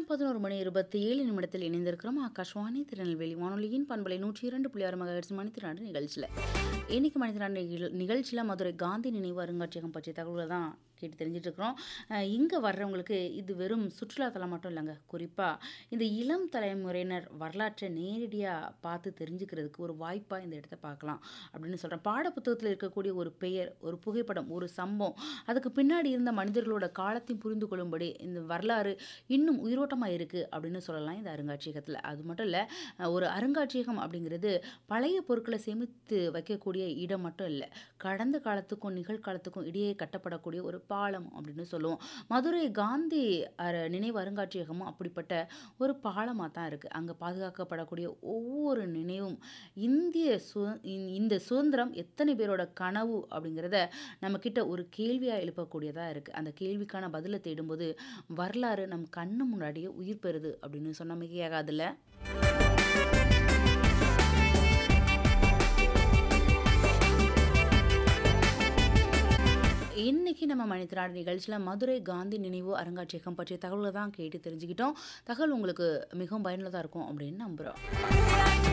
பதினோரு மணி இருபத்தி ஏழு நிமிடத்தில் இணைந்திருக்கிறோம் ஆகாஷ்வாணி திருநெல்வேலி வானொலியின் பண்பலை நூற்றி இரண்டு புள்ளி ஆறு மகர்ஸ் மணித்திராண்டு நிகழ்ச்சியில் இன்னைக்கு மணித்திராண்டு நிகழ் நிகழ்ச்சியில் மதுரை காந்தி நினைவு அருங்காட்சியகம் பற்றிய தகவல்களை தான் கேட்டு தெரிஞ்சிட்டு இருக்கிறோம் இங்கே வர்றவங்களுக்கு இது வெறும் சுற்றுலாத்தலம் மட்டும் இல்லைங்க குறிப்பாக இந்த இளம் தலைமுறையினர் வரலாற்றை நேரடியாக பார்த்து தெரிஞ்சுக்கிறதுக்கு ஒரு வாய்ப்பாக இந்த இடத்த பார்க்கலாம் அப்படின்னு சொல்கிறேன் பாடப்புத்தகத்தில் இருக்கக்கூடிய ஒரு பெயர் ஒரு புகைப்படம் ஒரு சம்பவம் அதுக்கு பின்னாடி இருந்த மனிதர்களோட காலத்தையும் புரிந்து கொள்ளும்படி இந்த வரலாறு இன்னும் உயிரோட்டமாக இருக்குது அப்படின்னு சொல்லலாம் இந்த அருங்காட்சியகத்தில் அது மட்டும் இல்லை ஒரு அருங்காட்சியகம் அப்படிங்கிறது பழைய பொருட்களை சேமித்து வைக்கக்கூடிய இடம் மட்டும் இல்லை கடந்த காலத்துக்கும் நிகழ்காலத்துக்கும் இடையே கட்டப்படக்கூடிய ஒரு பாலம் அப்படின்னு சொல்லுவோம் மதுரை காந்தி அர நினைவு அருங்காட்சியகமும் அப்படிப்பட்ட ஒரு பாலமாக தான் இருக்குது அங்கே பாதுகாக்கப்படக்கூடிய ஒவ்வொரு நினைவும் இந்திய சு இந்த சுதந்திரம் எத்தனை பேரோட கனவு அப்படிங்கிறத நம்மக்கிட்ட ஒரு கேள்வியாக எழுப்பக்கூடியதாக இருக்குது அந்த கேள்விக்கான பதிலை தேடும்போது வரலாறு நம் கண்ணு முன்னாடியே உயிர் பெறுது அப்படின்னு சொன்ன மிகையாகாதுல்ல இன்னைக்கு நம்ம மனிதநாடு நிகழ்ச்சியில் மதுரை காந்தி நினைவு அருங்காட்சியகம் பற்றிய தகவல்களை தான் கேட்டு தெரிஞ்சுக்கிட்டோம் தகவல் உங்களுக்கு மிகவும் பயனுள்ளதாக இருக்கும் அப்படின்னு நம்புகிறோம்